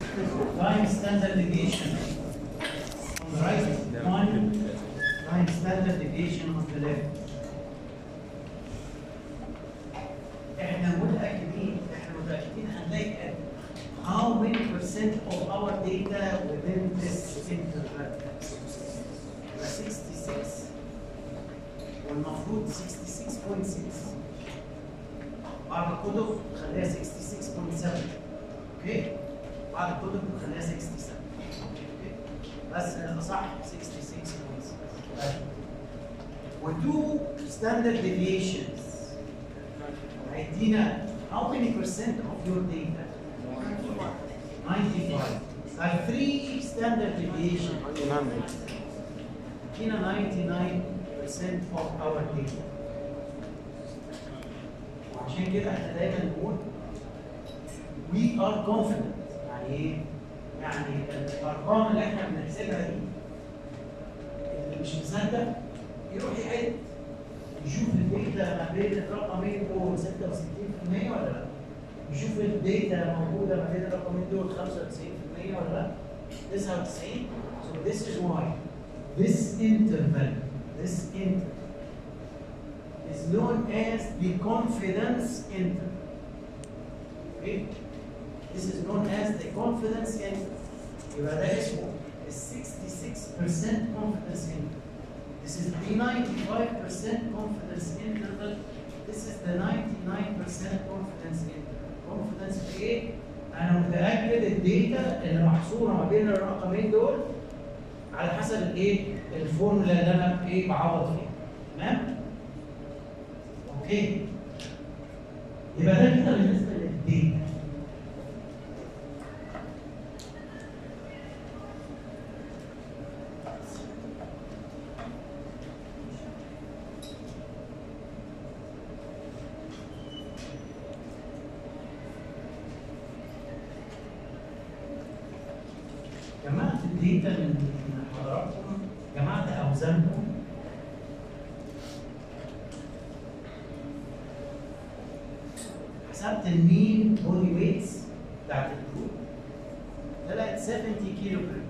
time standard deviation on the right one time standard deviation on the left احنا متاكدين احنا متاكدين هنلاقي how many percent of our data within this interval 66 والمفروض 66.6 بعض الكتب خليها 66.7 اوكي بعض الكتب خليها 67 اوكي بس الاصح 66.6 وتو ستاندرد ديفيشنز هيدينا how many percent of your data 95 like three standard deviation هنا 99% of our data وعشان كده احنا دايما نقول we are confident يعني ايه؟ يعني الارقام اللي احنا بنحسبها دي اللي مش مصدق يروح يعد يشوف الداتا ما بين الرقمين دول 66% ولا لا؟ يشوف الداتا موجوده ما بين الرقمين دول 95% ولا لا؟ 99 so this is why this interval this interval is known as the confidence interval. Okay? This is known as the confidence interval. يبقى ده اسمه ال 66% confidence interval. This is the 95% confidence interval. This is the 99% confidence interval. Confidence في ايه؟ أنا متأكد الداتا اللي محصورة ما بين الرقمين دول على حسب الايه؟ الفورمولا اللي أنا ايه بعوض فيها. تمام؟ اوكي يبقى ده كده بالنسبه للديتا جمعت الداتا من من حضراتكم جمعت اوزانكم حسبت المين بودي ويتس بتاعت الجروب طلعت 70 كيلو جرام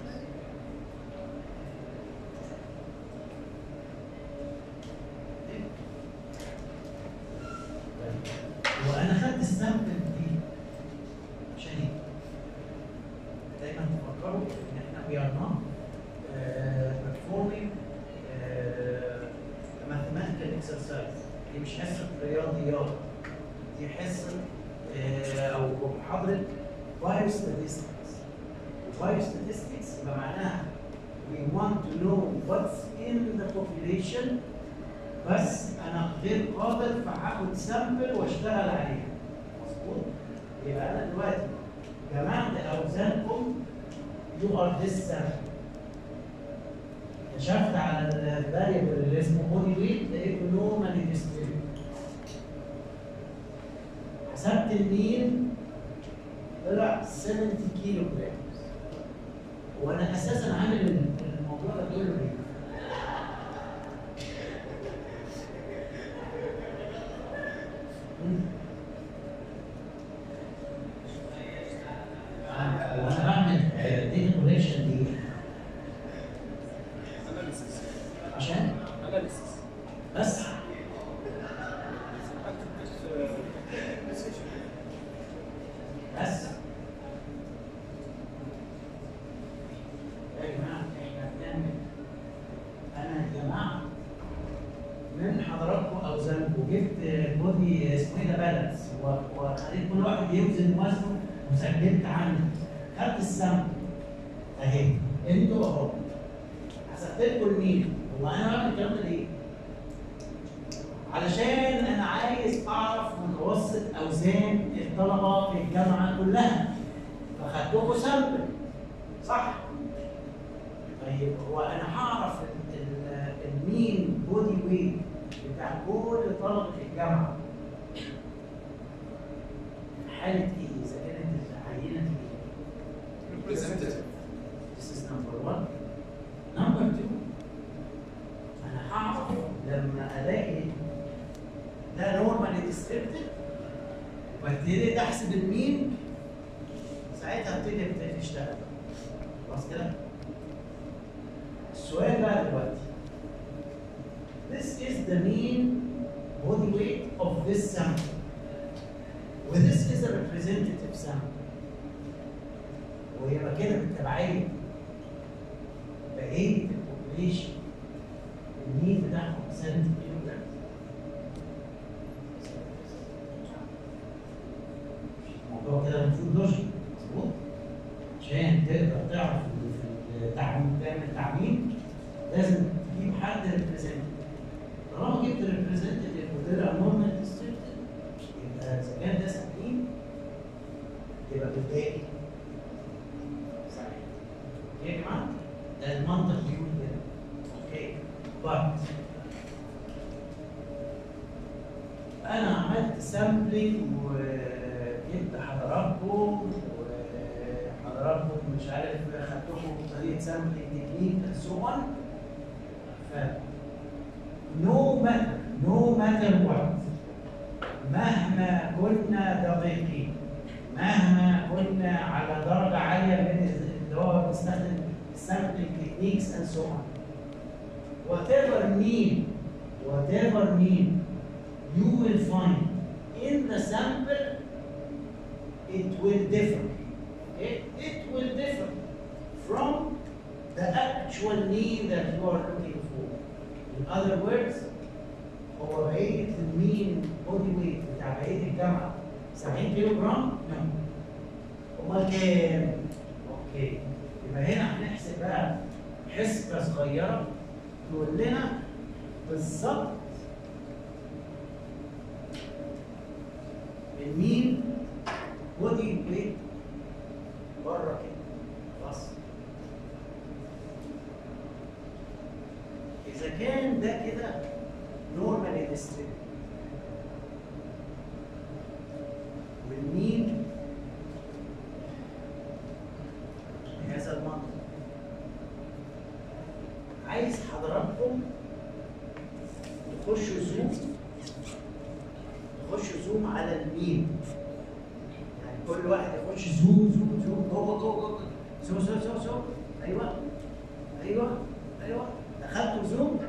وانا خدت السامبل دي عشان ايه؟ دايما تفكروا ان احنا we are not uh, performing uh, a mathematical exercise دي مش حصه رياضيات دي حصه آه، او محاضره بايو statistics بايو statistics يبقى معناها we want to know what's in the population بس انا غير قادر فهاخد سامبل واشتغل عليها مظبوط يبقى انا دلوقتي جمعت اوزانكم you are this sample كشفت على الفاريبل اللي اسمه بودي ويت لقيته نورمالي ديستريبيوتد حسبت المين طلع 70 كيلو جرام وانا اساسا عامل الموضوع ده كله ليه؟ مم. آه، وانا بعمل ديتا كوليكشن دي اناليسيس عشان اناليسيس بس بس يا جماعه احنا بنعمل انا يا جماعه من حضراتكم اوزانكم جبت بودي اسمه ايه ده بالانس وخليت كل واحد يوزن وزنه وسجلت عنه خدت السم اهي انتوا اهو حسبت لكم المين هو انا بعمل الكلام ده ليه؟ علشان انا عايز اعرف متوسط اوزان الطلبه في الجامعه كلها فخدت لكم سامبل صح؟ طيب هو انا هعرف ال- ال- المين بودي ويت بتاع كل طلبه في الجامعه حاله ايه؟ اذا كانت العينه ايه؟ representative This is number one. Number two, أنا هعرف لما ألاقي ده نورمالي ديسكريبتد وابتدي أحسب المين ساعتها ابتدي أبتدي تشتغل خلاص كده السؤال بقى دلوقتي This is the mean body weight of this sample. Well, this is a representative sample. ويبقى كده بالتبعية بقية البوبليشن المين بتاعهم سنة كيلوجرام الموضوع كده المفروض لوجيك مظبوط عشان تقدر تعرف إن في التعميم تعمل تعميم لازم تجيب حد ريبريزنتيف طالما جبت ريبريزنتيف وطلع نورمال ديستريبيوتد يبقى اذا كان ده 70 يبقى بالباقي صحيح يا جماعه ده المنطق بيقول كده اوكي but انا عملت سامبلينج وجبت حضراتكم وحضراتكم مش عارف خدتكم طريقه سامبلينج تكنيك and so on ف no matter no matter what مهما كنا دقيقين مهما كنا على درجه عاليه من اللي هو بيستخدم السامبلينج تكنيكس and so on whatever mean whatever mean you will find in the sample it will differ okay? it will differ from the actual mean that you are looking for in other words هو بقية المين بودي ويت بتاع بقية الجامعة 70 كيلو جرام؟ نعم أمال كام؟ أوكي يبقى هنا هنحسب بقى حسبة صغيرة تقول لنا بالظبط المين بودي ويت بره كده خلاص إذا كان ده كده نورمال ديستريبيوت والمين بهذا المنطق عايز حضراتكم تخشوا زوم تخشوا زوم على المين يعني كل واحد يخش زوم زوم زوم جوه جوه جوه زوم زوم زوم زوم ايوه ايوه ايوه دخلتوا زوم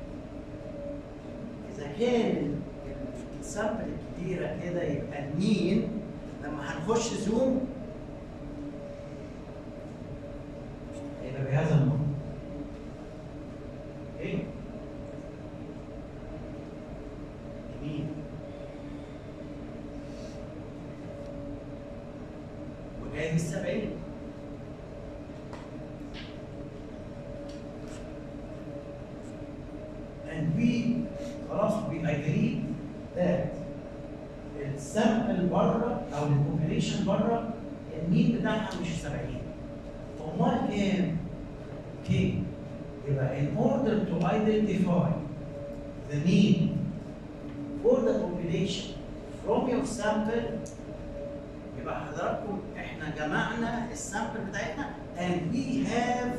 اذا كان السامبل الكبيره كده يبقى المين لما هنخش زوم هيبقى بهذا المنطق ايه يمين وجاي السبعين and we خلاص we agree that السامبل بره او البوبيليشن بره المين بتاعها مش 70 امال كام؟ كام؟ يبقى in order to identify the mean for the population from your sample يبقى حضراتكم احنا جمعنا السامبل بتاعتنا and we have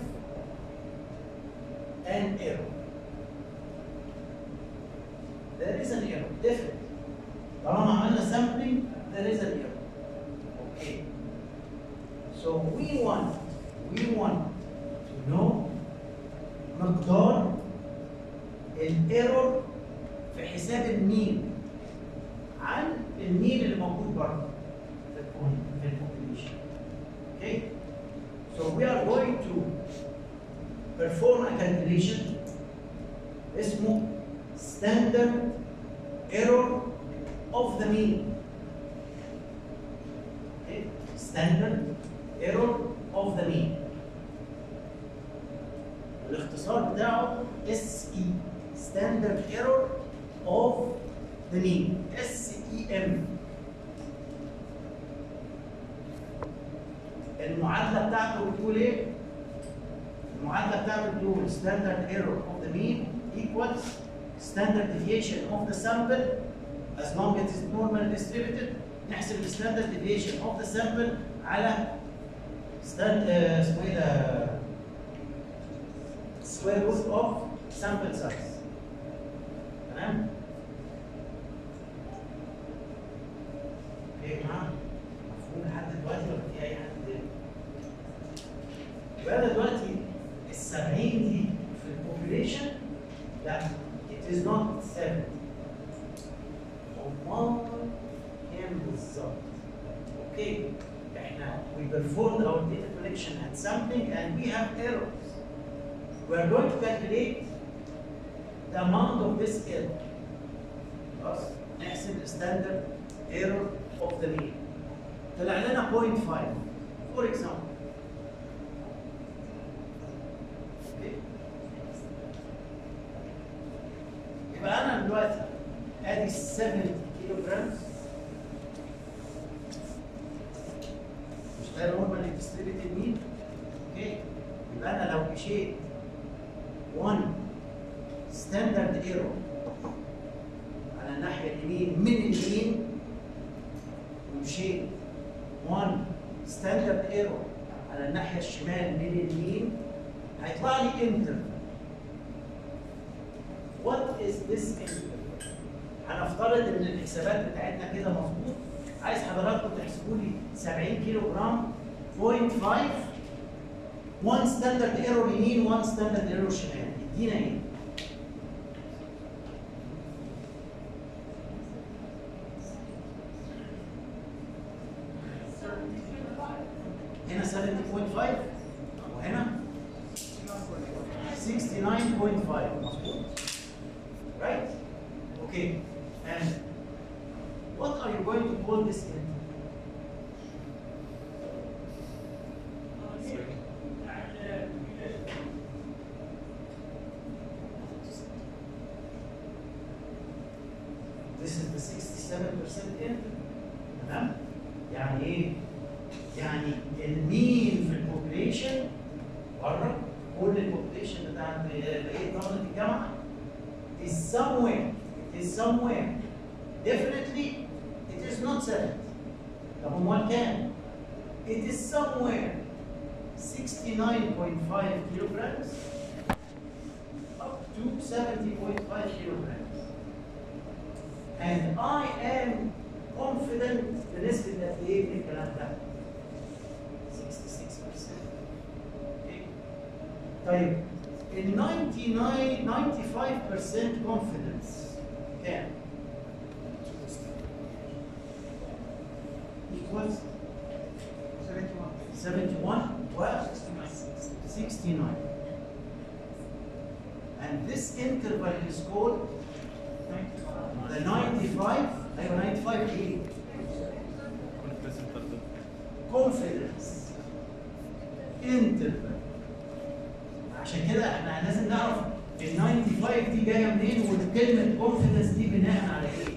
an error there is an error definitely طالما عملنا sampling there is an error okay so we want we want to know مقدار الايرور في حساب المين عن المين اللي موجود بره في الكون في البوبيليشن okay so we are going to perform a calculation اسمه standard error of the mean okay standard error of the mean الاختصار بتاعه اس اي ستاندرد ايرور اوف ذا مين اس اي ام المعادله بتاعته بتقول ايه؟ المعادله بتاعته بتقول ستاندرد ايرور اوف ذا مين equals standard deviation of the sample as long as it's normal distributed نحسب الستاندرد deviation of the sample على stand آه، اسمه ايه ده square root of sample size تمام اوكي يا جماعه مفهوم لحد دلوقتي ولا في اي حد تاني يبقى انا دلوقتي ال 70 دي في البوبيليشن لا it is not 70 امال كام بالظبط؟ اوكي احنا we performed our data collection at sampling and we have errors. We are going to calculate the amount of this error. خلاص نحسب standard error of the mean. طلع لنا 0.5 for example. Okay. يبقى انا دلوقتي ادي 70 كيلو جرام مش ده نورمال ديستريبيوتد مين؟ اوكي يبقى انا لو مشيت 1 ستاندرد ايرور على الناحيه اليمين من اليمين ومشيت 1 ستاندرد ايرور على الناحيه الشمال من اليمين هيطلع لي انترفال What is this interval? هنفترض ان الحسابات بتاعتنا كده مظبوط عايز حضراتكم تحسبوا لي 70 كيلو جرام 0.5 1 ستاندرد ايرور يمين 1 ستاندرد ايرور شمال يدينا ايه؟ هنا 70.5 وهنا 69.5 مظبوط right? Okay. And what are you going to call this interval? This is the 67% interval. تمام؟ يعني ايه؟ يعني المين في البوبليشن بره كل البوبليشن بتاع بقيه طلبه الجامعه is somewhere. It is somewhere. Definitely, it is not 70. طب امال كام؟ It is somewhere 69.5 kilograms up to 70.5 kilograms. And I am confident بنسبة قد ايه من الكلام ده؟ 66%. Okay. طيب ال 99 95% confidence كام؟ equals 71 و 69 and this interval is called the 95 ايوه 95 ايه؟ confidence interval عشان كده احنا لازم نعرف ال 95 دي جايه منين والكلمه confidence دي بناء على ايه؟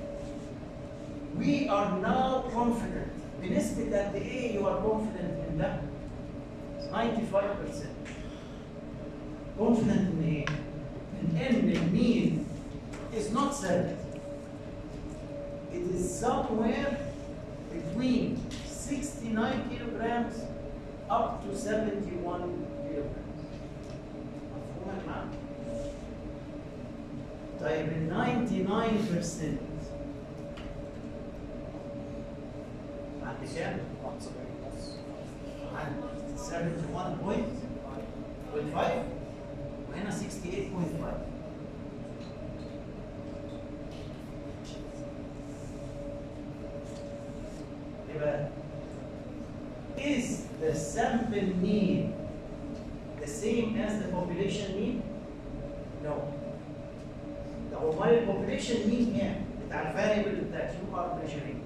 We are now confident بنسبة قد ايه you are confident من ده؟ 95% confident ان ايه؟ ان ان المين is not certain. It is somewhere between 69 kilograms up to 71 kilograms. مفهوم يا جماعة؟ طيب ال 99% عند كام؟ عند 71.5 وهنا 68.5 يبقى is the sample mean the same as the population mean? No. طب امال البوبوليشن مين كام؟ بتاع الفاريبل بتاع يو ار measuring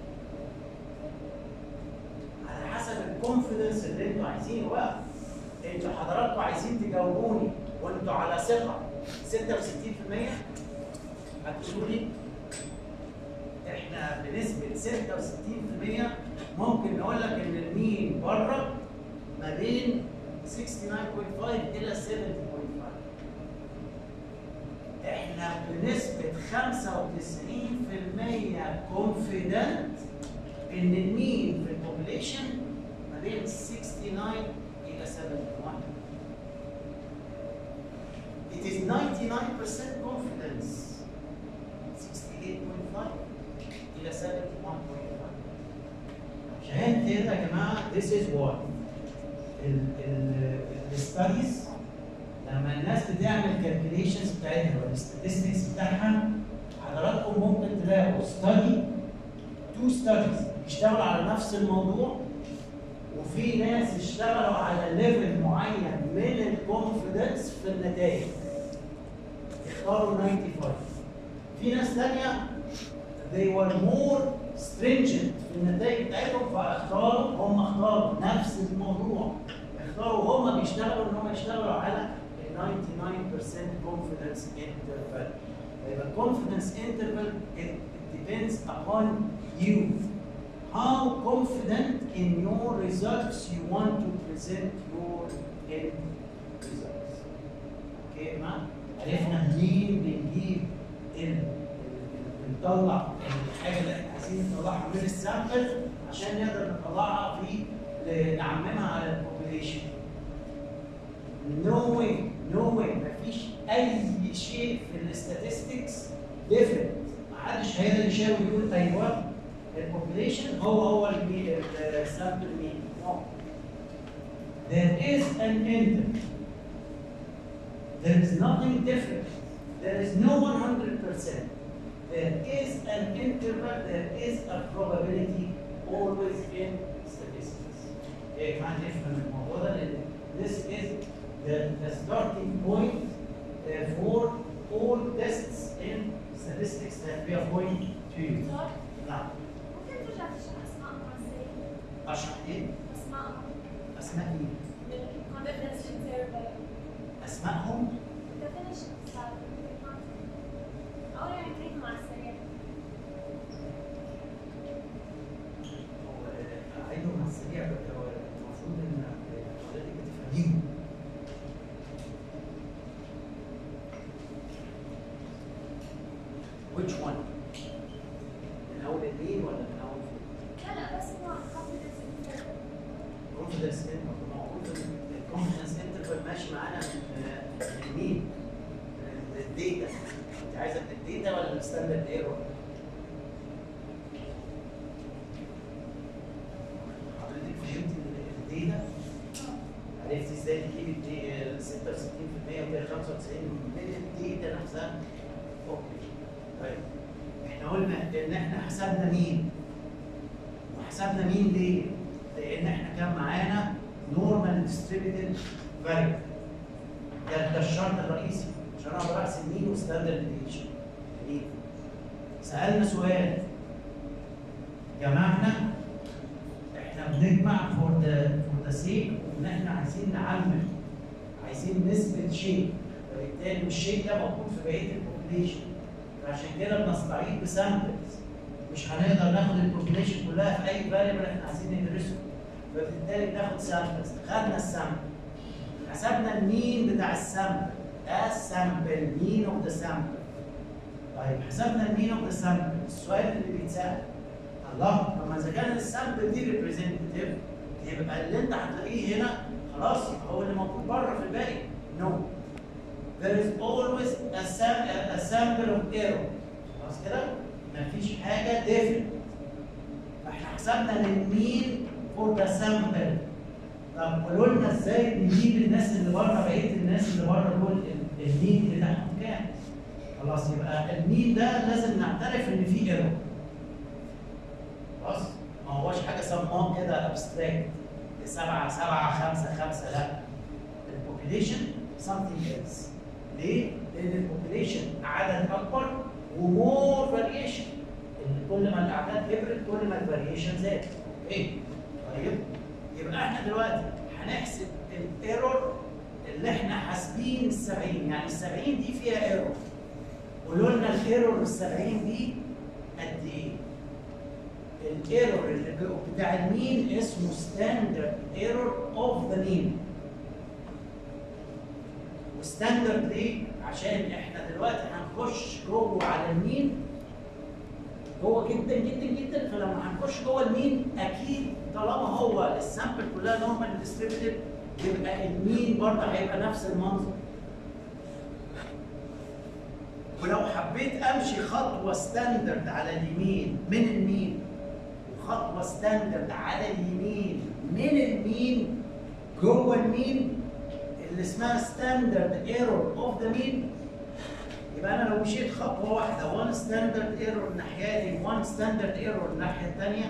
على حسب الكونفدنس اللي انتوا عايزينه بقى انتوا حضراتكم عايزين تجاوبوني وانتوا على ثقه 66% هتقولوا لي احنا بنسبه 66% ممكن نقول لك ان المين بره ما بين 69.5 الى 70.5 احنا بنسبه 95% كونفيدنت ان المين في البوبليشن ما بين 69 الى 71 It is 99% confidence 68.5 الى 71.5 عشان كده يا جماعه this is what الستاديز لما الناس بتعمل كالكوليشنز بتاعتها والستاتستكس بتاعها حضراتكم ممكن تلاقوا ستادي تو ستاديز بيشتغلوا على نفس الموضوع وفي ناس اشتغلوا على ليفل معين من الكونفدنس في النتائج اختاروا 95 في ناس تانية they were more stringent في النتائج بتاعتهم فاختاروا هم اختاروا نفس الموضوع اختاروا هم بيشتغلوا ان هم يشتغلوا على ال 99% confidence interval يبقى confidence interval it, it depends upon you how confident in your results you want to present your end results اوكي يا جماعه عرفنا منين بنجيب ال- ال- بنطلع الحاجه اللي احنا عايزين نطلعها من السامبل عشان نقدر نطلعها في ل- نعممها على البوبيليشن. نو واي نو واي مفيش اي شيء في الاستاتستكس ديفرنت محدش هيقدر يشاور يقول ايوه البوبيليشن هو هو السامبل مين نو There is an interval. There is nothing different. There is no 100%. There is an interval, there is a probability always in statistics. Okay, can't different الموضوع ده لأن this is the, the starting point uh, for all tests in statistics that we are going to use. دكتور نعم ممكن ترجع تشرح اسمائهم على السريع؟ أشرح إيه؟ اسمائهم أسماء مين؟ الكونفدنس انترفال أسمائهم definitions صار او يعني تعيدهم على السريع هو عايزهم على السريع بقى هو المفروض ان حضرتك بتفهميهم Which one؟ من اول المين ولا من اول لا لا بس هو confidence interval confidence interval ما هو confidence interval ماشي معانا من من المين؟ من الداتا انت عايزه من الداتا ولا الستاندرد ايرور؟ حضرتك فهمتي الداتا؟ عرفت ازاي تجيب الدي- ال 66% وال 95 من الداتا نفسها؟ اوكي طيب احنا قلنا ان احنا حسبنا مين؟ وحسبنا مين ليه؟ لان احنا كان معانا نورمال ديستريبيوتد فاريبل ده ده الشرط الرئيسي عشان اقدر احسب مين وستاندرد ديفيشن جميل سالنا سؤال جمعنا احنا بنجمع فور ذا فور ذا سيك وان احنا عايزين نعمم عايزين نثبت شيء فبالتالي الشيء ده موجود في بقيه البوبليشن فعشان كده بنستعيد بسامبلز مش هنقدر ناخد البوبليشن كلها في اي فاريبل احنا عايزين ندرسه فبالتالي بناخد سامبلز خدنا السامبل حسبنا المين بتاع السامبل السامبل مين اوف ذا سامبل طيب حسبنا المين اوف ذا سامبل السؤال اللي بيتسال الله طب ما اذا كان السامبل دي ريبريزنتيف يبقى اللي انت هتلاقيه هنا خلاص يبقى هو اللي موجود بره في الباقي نو no. there is always a, sam a, a sample of error خلاص كده مفيش حاجه different فاحنا حسبنا للمين فور ذا سامبل طب قولوا لنا ازاي نجيب الناس اللي بره بقيه الناس اللي بره دول ال- المين بتاعهم كام خلاص يبقى المين ده لازم نعترف ان فيه ايرور خلاص ما هوش حاجه صمام كده ابستراكت سبعة سبعة خمسة خمسة لا البوبيليشن something else ليه؟ لأن البوبيليشن عدد أكبر ومور فاريشن كل ما الأعداد كبرت كل ما الفاريشن زاد إيه؟ طيب يبقى احنا دلوقتي هنحسب الايرور اللي احنا حاسبين ال 70 يعني ال 70 دي فيها ايرور قولوا لنا الايرور ال 70 دي قد ايه؟ الايرور اللي بتاع المين اسمه ستاندرد ايرور اوف ذا مين وستاندرد ليه؟ عشان احنا دلوقتي هنخش جوه على المين جوه جدا جدا جدا فلما هنخش جوه المين اكيد طالما هو السامبل كلها نورمال ديستريبيوتد يبقى المين برضه هيبقى نفس المنظر ولو حبيت امشي خطوه ستاندرد على اليمين من المين وخطوه ستاندرد على اليمين من المين جوه المين اللي اسمها ستاندرد ايرور اوف ذا مين يبقى انا لو مشيت خطوه واحده 1 ستاندرد ايرور الناحيه دي 1 ستاندرد ايرور الناحيه الثانيه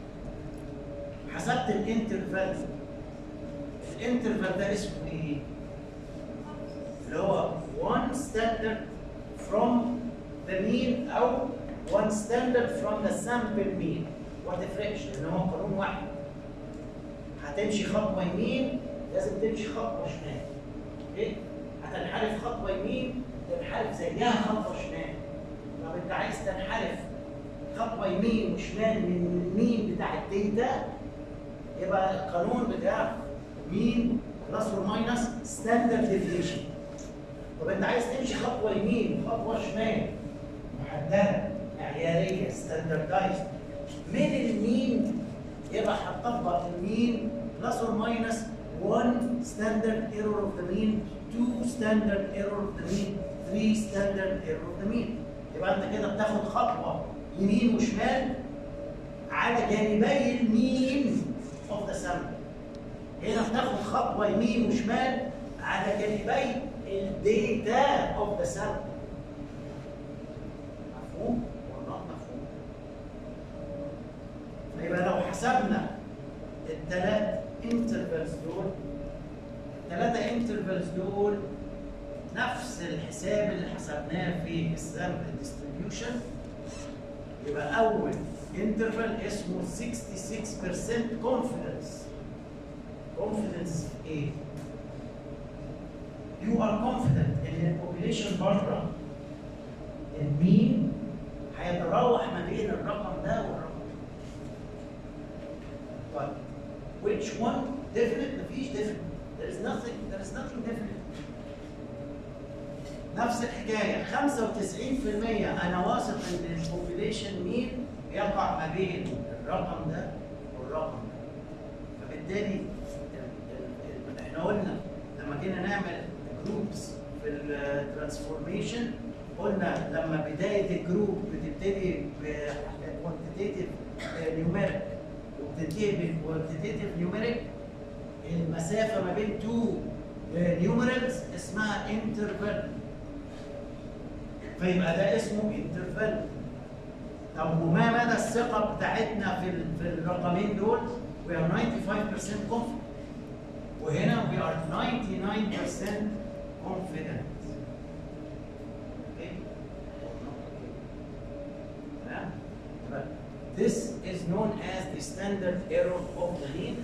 حسبت الانترفال الانترفال ده اسمه ايه؟ اللي هو 1 ستاندرد from the mean او 1 ستاندرد from the sample mean ما تفرقش لان هو قانون واحد هتمشي خطوه يمين لازم تمشي خطوه شمال اوكي هتنحرف خطوه يمين تنحرف زيها خطوه شمال طب انت عايز تنحرف خطوه يمين وشمال من المين بتاع الداتا يبقى القانون بتاع مين بلس اور ماينس ستاندرد ديفيشن طب انت عايز تمشي خطوه يمين وخطوه شمال محدده معياريه ستاندردايز من المين يبقى هتطبق المين بلس اور ماينس 1 ستاندرد ايرور اوف ذا مين 2 ستاندرد ايرور اوف ذا مين 3 ستاندرد ايرور اوف ذا مين يبقى انت كده بتاخد خطوه يمين وشمال على جانبي المين اوف ذا سامبل هنا بتاخد خطوه يمين وشمال على جانبي الداتا اوف ذا سامبل مفهوم ولا not مفهوم فيبقى لو حسبنا الثلاث انترفلز دول الثلاثه انترفلز دول نفس الحساب اللي حسبناه في السامبل ديستريبيوشن يبقى اول انترفال اسمه 66% confidence confidence في ايه؟ you are confident ان البوبيليشن بره المين هيتراوح ما بين الرقم ده والرقم ده. طيب which one definite مفيش definite there is nothing there is nothing definite نفس الحكايه 95% انا واثق ان البوبيليشن مين يقع ما بين الرقم ده والرقم ده فبالتالي ال- ال- ال- احنا قلنا لما جينا نعمل جروبس في الترانسفورميشن قلنا لما بدايه الجروب بتبتدي بكوانتيتيف نيوميريك وبتنتهي بكوانتيتيف نيوميريك المسافه ما بين تو نيوميرالز اسمها انترفال فيبقى ده اسمه انترفال طب وما مدى الثقه بتاعتنا في ال- في الرقمين دول؟ We are 95% confident وهنا we are 99% confident. Okay? تمام؟ But This is known as the standard error of the mean.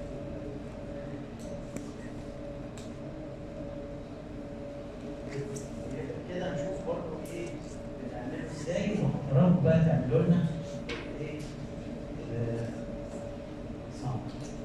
كده نشوف برضه ايه بنعمله ازاي وحضراتكم بقى تعملوا لنا ايه الصعب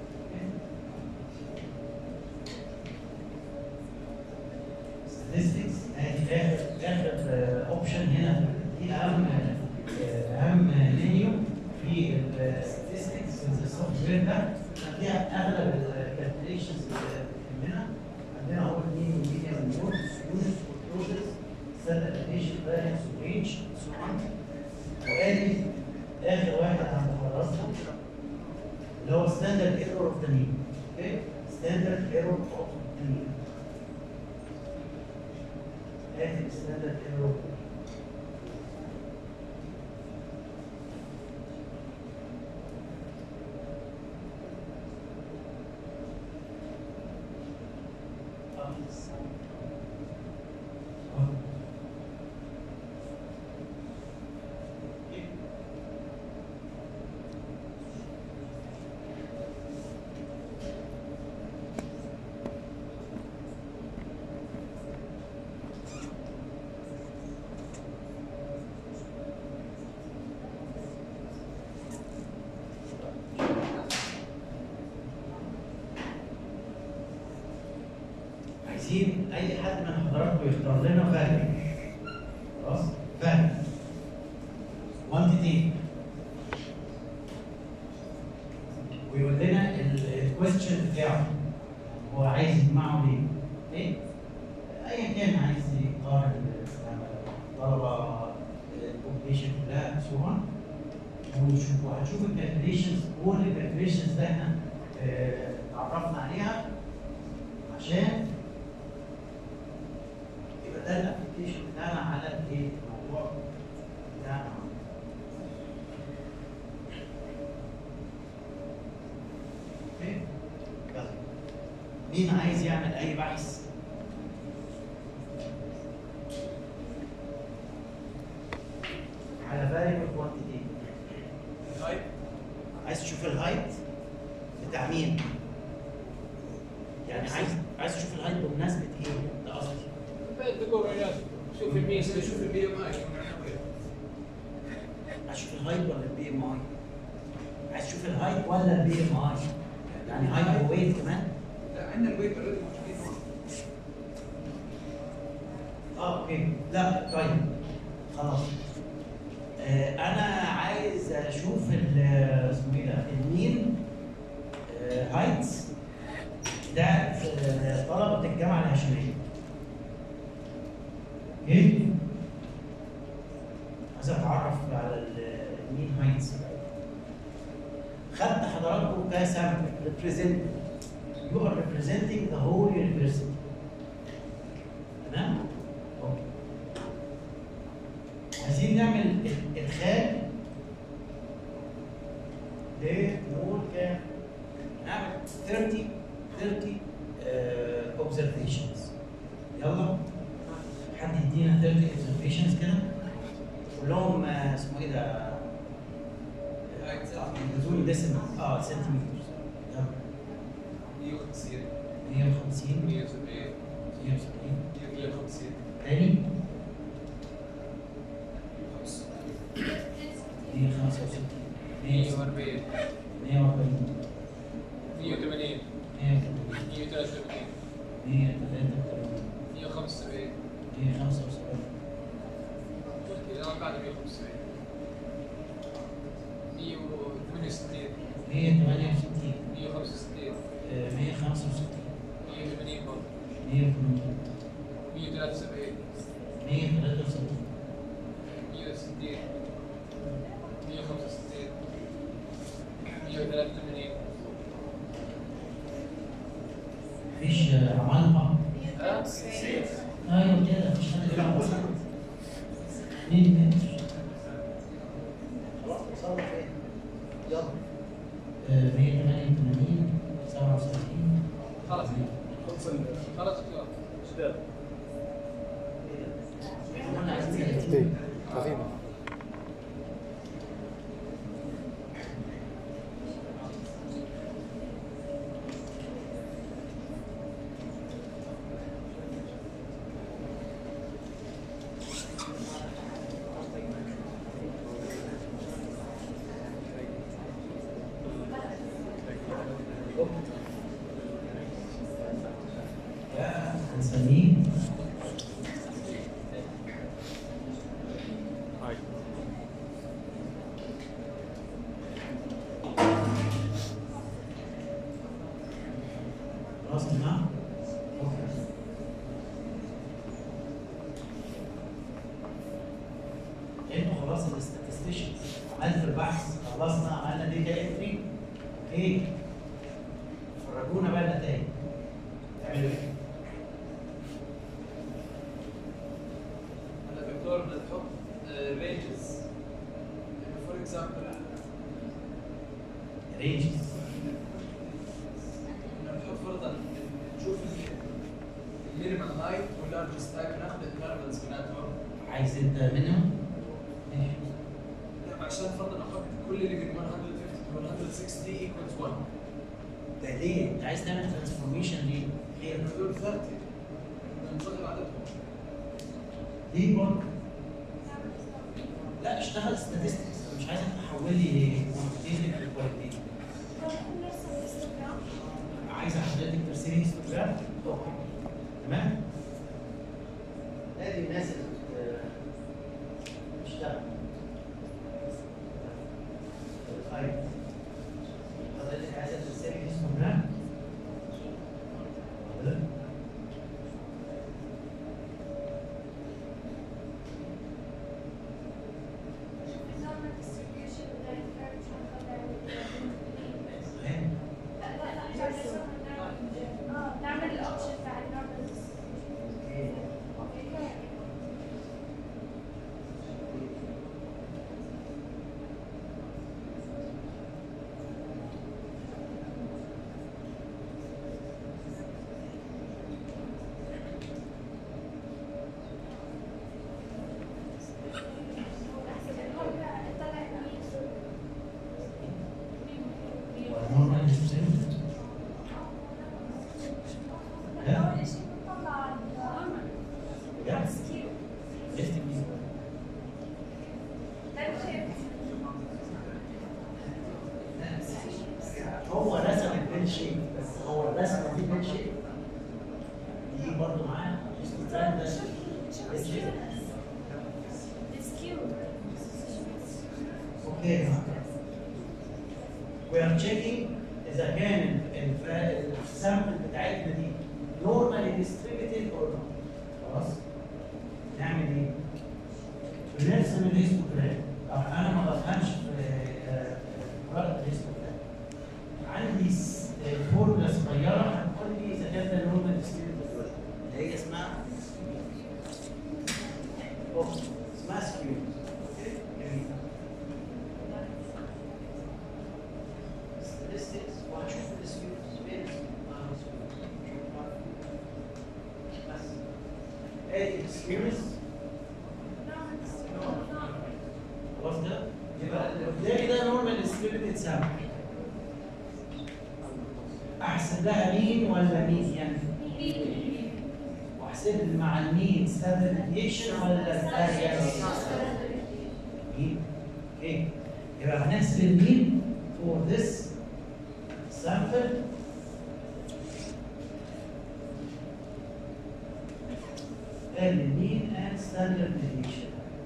statistics ادي اخر اخر اوبشن هنا دي اهم آه، اهم منيو في الستاتستكس في السوفت وير ده فيها اغلب الكالكوليشنز منها عندنا اول مين وميديم وورد يونت وبروسيس ستاندرد اديشن فارينس ورينج سو اون وادي اخر واحد هنخلصه اللي هو ستاندرد ايرور اوف ذا مين اوكي ستاندرد ايرور اوف ذا مين ادي ستاندرد ايرور عايزين اي حد من حضراتكم يختار لنا فهم خلاص فهم كوانتيتي ويقول لنا الكويستشن بتاعه هو عايز يجمعه ليه؟ ايه؟ ايا كان عايز يقارن طلبه البوبليشن كلها سو اون وهتشوف الكالكوليشنز كل الكالكوليشنز اللي احنا آه، اتعرفنا عليها عشان يبقى ده الابلكيشن بتاعنا على الايه الموضوع بتاعنا اوكي يلا مين عايز يعمل اي بحث على variable quantity الهايت عايز تشوف الهايت بتاع مين؟ يعني عايز عايز تشوف الهايت بمناسبة ايه؟ ده قصدي تقول رياض شوف المية شوف البي ام اي عايز تشوف الهايت ولا البي ام اي؟ عايز تشوف الهايت ولا البي ام اي؟ يعني هايت وويت كمان؟ لا عندنا الويب اوريدي موجودين اه اوكي لا طيب خلاص آه انا عايز اشوف ال- اسمه ايه ده المين آه هايتس بتاعت آه، طلبه الجامعه الهاشميه اوكي عايز اتعرف على ال- المين هايتس خدت حضراتكم كسامبل ريبريزنت يو ار ريبريزنتنج ذا هول يونيفرسيتي تمام؟ اوكي عايزين نعمل ال- ادخال لنقول كام؟ نعمل 30 30 اوبزرفيشنز يلا حد يدينا 30 اوبزرفيشنز كده كلهم آه، اسمه ايه ده؟ نزول ديسيمال اه سنتيمتر يلا 150 150 170 170 150 تاني 165 140 140 180 180 183 183 175 175 إذا ما بعد 175 168 168 165 آه، 165 180 برضه 180 173 173 160 165 183 مفيش آه، عمالقة ها؟ ايوه كده مفيش حد بيلعب بوكس 2 متر خلاص وصلنا فين؟ يلا آه، 188 77 خلاص خلص ال خلاص خلاص شباب احنا قلنا عايزين 30 عظيمة يا هنسميه هاي خلاص يا جماعه انتوا خلاص الاستاتستيشنز عملت البحث خلصنا عملنا ديتا انتري اوكي فرجونا بقى النتائج تعملوا ايه؟ هلا دكتور بدنا نحط رينجز فور اكزامبل رينجز بدنا نحط فرضا نشوف المينيمم هايت واللارجست تايب ناخذ الكاربنز بيناتهم عايز انت منهم؟ ماشي لا، عشان فرضا احط كل اللي من 150 to 160 equals 1 ده ليه؟ انت عايز تعمل ترانسفورميشن ليه؟ غير هذول 30 بدنا نصغر عددهم ليه برضه؟ لا اشتغل statistics مش عايزك تحول لي quantitative لكواليتيف عايز حضرتك ترسمي هيستوجرام اوكي تمام ادي الناس اللي بت- بتشتغل طيب حضرتك عايزه ترسمي هيستوجرام حضرتك تمام نعمل الاوبشن عايزين بيت شيب دي برضه معانا البراند ده بيت شيب It's cute. اوكي we are checking اذا كان الف- السامبل بتاعتنا دي normally distributed or not خلاص نعمل ايه؟ بنرسم الهيستوجرام طبعا انا ما بفهمش في آه، قراءة الهيستوجرام عندي س- آه، فورمولا صغيرة هتقول لي اذا كان ده normal distributed ولا لا. اللي هي اسمها أوه، اسمها سكيو اوكي جميل statistics وهشوف السكيوز فين اه بس ادي السكيوز خلاص ده يبقى اللي قدامي ده نورمال ديستريبيوتد سامبل احسب لها مين ولا مين يعني واحسب مع المين ستاندرد ديفيشن ولا الفاريانس مين اوكي يبقى هنحسب المين for this sample and the mean and standard deviation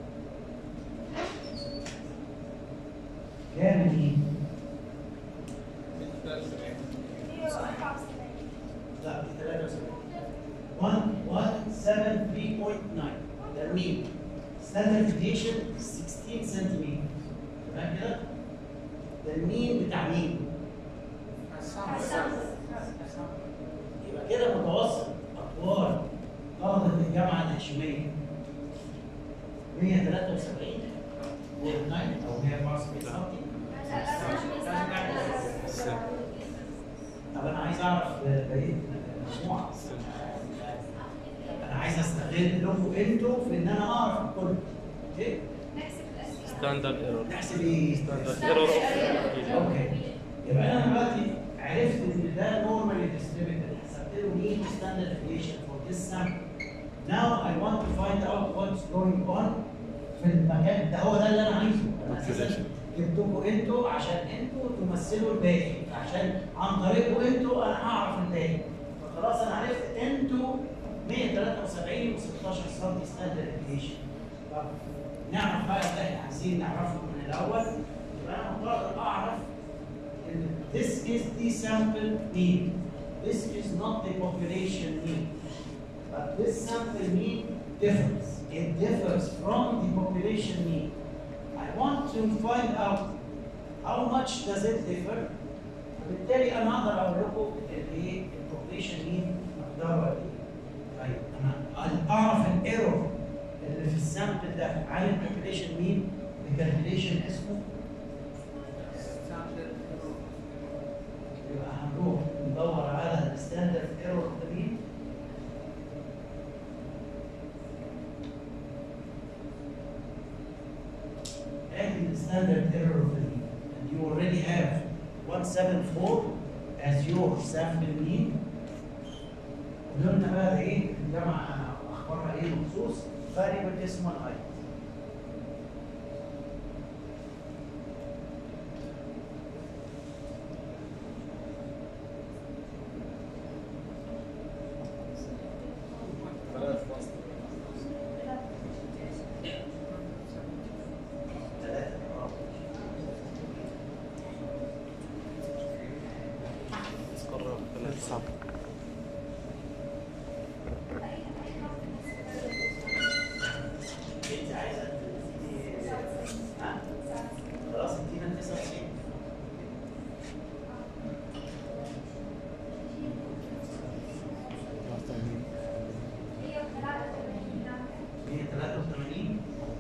كام المين؟ لا دي 73 117.9 ده المين ستاندرد ديفيشن 16 سنتيمتر تمام كده؟ ده المين بتاع مين؟ يبقى كده متوسط اطوال طلبه الجامعه الهاشميه 173 و9 او 174 سم طب انا عايز اعرف بقيه المجموعه انا عايز استغلكم انتوا في ان انا اعرف الكل اوكي ستاندرد ايرور نحسب ايه؟ ستاندرد ايرور اوكي يبقى انا دلوقتي عرفت ان ده نورمالي ديستريبيوتد حسبت له مين ستاندرد ديفيشن فور ذيس سامبل Now I want to find out what's going on في المكان ده هو ده اللي انا عايزه انا اساسا جبتكم انتوا عشان انتوا تمثلوا الباقي عشان عن طريقكم انتوا انا هعرف الباقي فخلاص انا عرفت انتوا 173 و 16 سم ستاندرد ديفيشن طب نعرف بقى اللي احنا عايزين نعرفه من الاول يبقى انا مضطر اعرف ان this is the sample mean this is not the population mean but this sample mean differs it differs from the population mean I want to find out how much does it differ وبالتالي انا اقدر اقول لكم الايه البوبليشن مين مقداره قد ايه طيب انا اعرف الايرور اللي في السامبل ده عن البوبليشن مين بكالكوليشن اسمه يبقى هنروح ندور على الستاندرد ايرور ده مين ادي الستاندرد ايرور ده مين and you already have 174 as your sample mean قلنا بقى ايه الجامعه اخبارها ايه بخصوص variable اسمه الهايت ثلاثة اه قرر ثلاث صعب انت عايزه تديني- ها؟ خلاص ادينا 99 183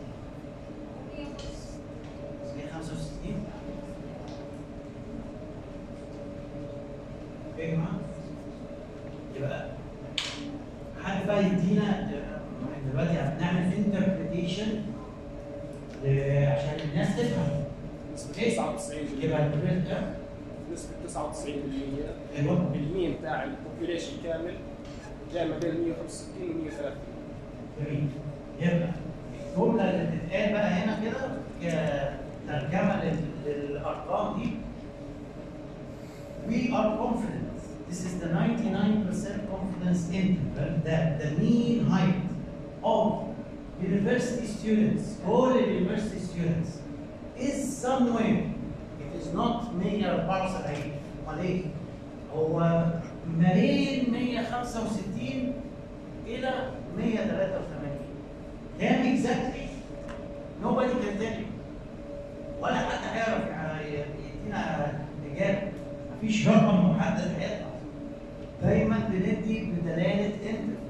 165 اوكي يا جماعه يبقى حد بقى يدينا احنا دلوقتي هنعمل انتربريتيشن عشان الناس تفهم اوكي 99 يبقى البريد ده نسبة 99% ايوه بالمين بتاع البوبيليشن كامل جاي ما بين 165 و 130 جميل يبقى الجمله اللي بتتقال بقى هنا كده كترجمه لل- للارقام دي we are confident This is the 99% confidence interval that the mean height of university students, all university students, is somewhere. It is not 174 امال ايه؟ هو ما بين 165 الى 183 كام exactly؟ nobody can tell you ولا حد هيعرف يعني يدينا اجابه مفيش رقم محدد هيطلع دايما بندي بدلاله انت